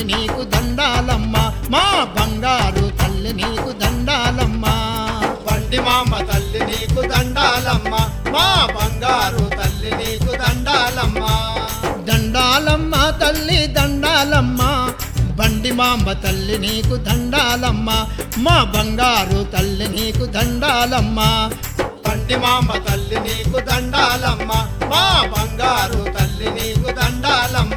నీకు దండాలమ్మ మా బంగారు తల్లి నీకు దండాలమ్మ బండి మామ తల్లి నీకు దండాలమ్మ మా బంగారు తల్లి నీకు దండాలమ్మ దండాలమ్మ తల్లి దండాలమ్మ బండి మాంబ తల్లి నీకు దండాలమ్మ మా బంగారు తల్లి నీకు దండాలమ్మ బండి మామ తల్లి నీకు దండాలమ్మ మా బంగారు తల్లి నీకు దండాలమ్మ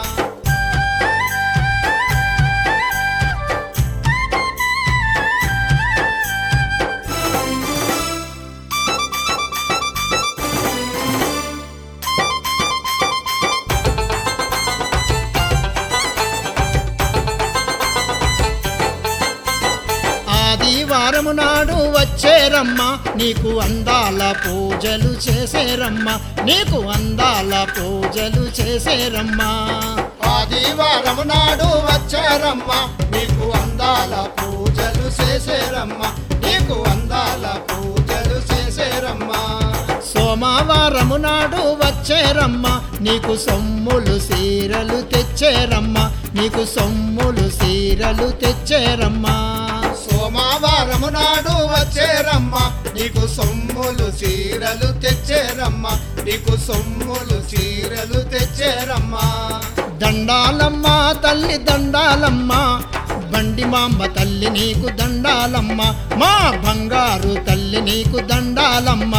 ఆదివారము నాడు వచ్చేరమ్మ నీకు అందాల పూజలు చేసేరమ్మ నీకు అందాల పూజలు చేసేరమ్మా ఆదివారం నాడు వచ్చారమ్మ నీకు అందాల పూజలు చేసేరమ్మ నీకు అందాల పూజలు చేసేరమ్మా సోమవారము నాడు వచ్చేరమ్మ నీకు సొమ్ములు సీరలు తెచ్చేరమ్మ నీకు సొమ్ములు సీరలు తెచ్చేరమ్మా సోమవారము నాడు వచ్చేరమ్మ నీకు సొమ్ములు చీరలు తెచ్చేరమ్మ నీకు సొమ్ములు చీరలు తెచ్చేరమ్మా దండాలమ్మ తల్లి దండాలమ్మ బండి మాంబ తల్లి నీకు దండాలమ్మ మా బంగారు తల్లి నీకు దండాలమ్మ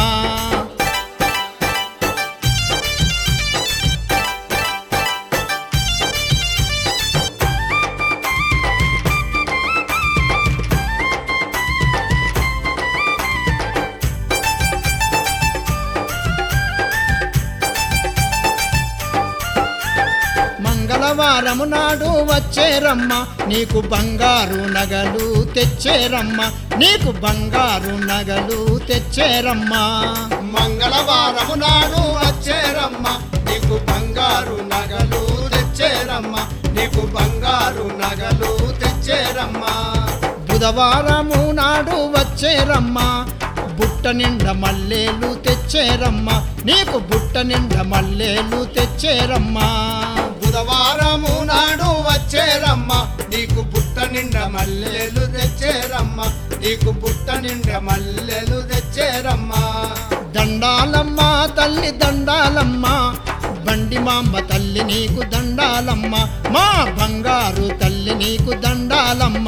మంగళవారము నాడు వచ్చేరమ్మ నీకు బంగారు నగలు తెచ్చేరమ్మ నీకు బంగారు నగలు తెచ్చేరమ్మా మంగళవారము నాడు వచ్చేరమ్మ నీకు బంగారు నగలు తెచ్చేరమ్మ నీకు బంగారు నగలు తెచ్చేరమ్మా బుధవారము నాడు వచ్చేరమ్మ బుట్ట నిండా మల్లేలు తెచ్చేరమ్మ నీకు బుట్ట నిండా మల్లేలు తెచ్చేరమ్మా బుధవారము నాడు వచ్చేరమ్మ నీకు బుట్ట నిండా మల్లెలు తెచ్చేరమ్మ నీకు బుట్ట నిండా మల్లెలు తెచ్చేరమ్మా దండాలమ్మ తల్లి దండాలమ్మ బండి మాంబ తల్లి నీకు దండాలమ్మ మా బంగారు తల్లి నీకు దండాలమ్మ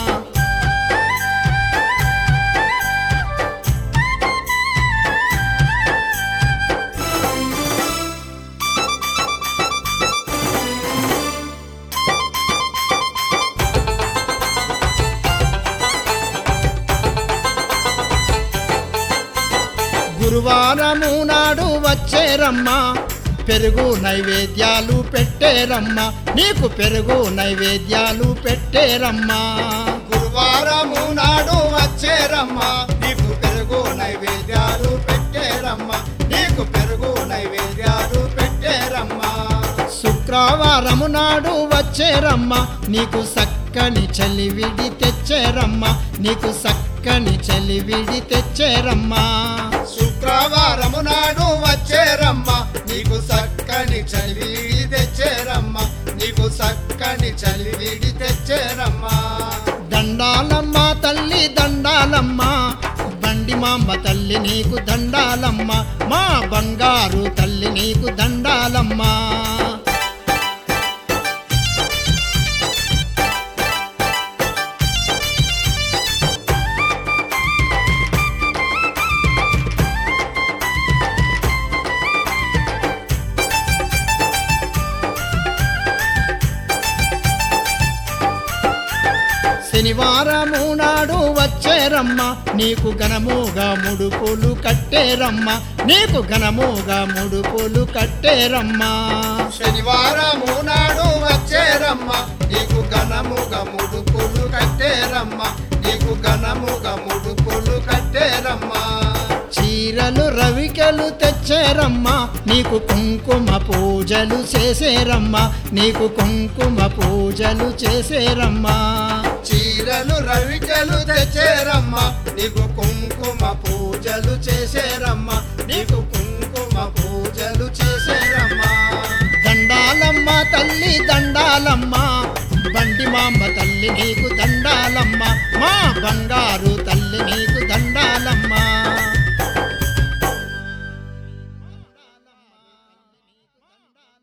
గురువారము నాడు వచ్చేరమ్మ పెరుగు నైవేద్యాలు పెట్టేరమ్మ నీకు పెరుగు నైవేద్యాలు పెట్టేరమ్మా గురువారము నాడు వచ్చేరమ్మ నీకు పెరుగు నైవేద్యాలు పెట్టేరమ్మ నీకు పెరుగు నైవేద్యాలు పెట్టేరమ్మా శుక్రవారము నాడు వచ్చేరమ్మ నీకు సక్కని చలివిడి తెచ్చేరమ్మ నీకు సక్కని చలివిడి తెచ్చేరమ్మా శుక్రవారము నాడు వచ్చేరమ్మ నీకు చక్కని చలివిడి తెచ్చేరమ్మ నీకు చక్కని చలివిడి తెచ్చేరమ్మా దండాలమ్మ తల్లి దండాలమ్మ బండి మాంబ తల్లి నీకు దండాలమ్మ మా బంగారు తల్లి నీకు దండాలమ్మ శనివారము నాడు వచ్చేరమ్మ నీకు ఘనముగా ముడుపులు కట్టేరమ్మ నీకు ఘనముగా ముడుపులు కట్టేరమ్మా శనివారము నాడు వచ్చేరమ్మ నీకు ఘనముగా ముడుపులు కట్టేరమ్మ నీకు ఘనముగా ముడుపులు కట్టేరమ్మా చీరలు రవికెలు తెచ్చేరమ్మ నీకు కుంకుమ పూజలు చేసేరమ్మ నీకు కుంకుమ పూజలు చేసేరమ్మా చీరలు రవికలు తెచ్చేరమ్మ నీకు కుంకుమ పూజలు చేసేరమ్మ నీకు కుంకుమ పూజలు చేసేరమ్మా దండాలమ్మ తల్లి దండాలమ్మ తల్లి నీకు దండాలమ్మ మా బంగారు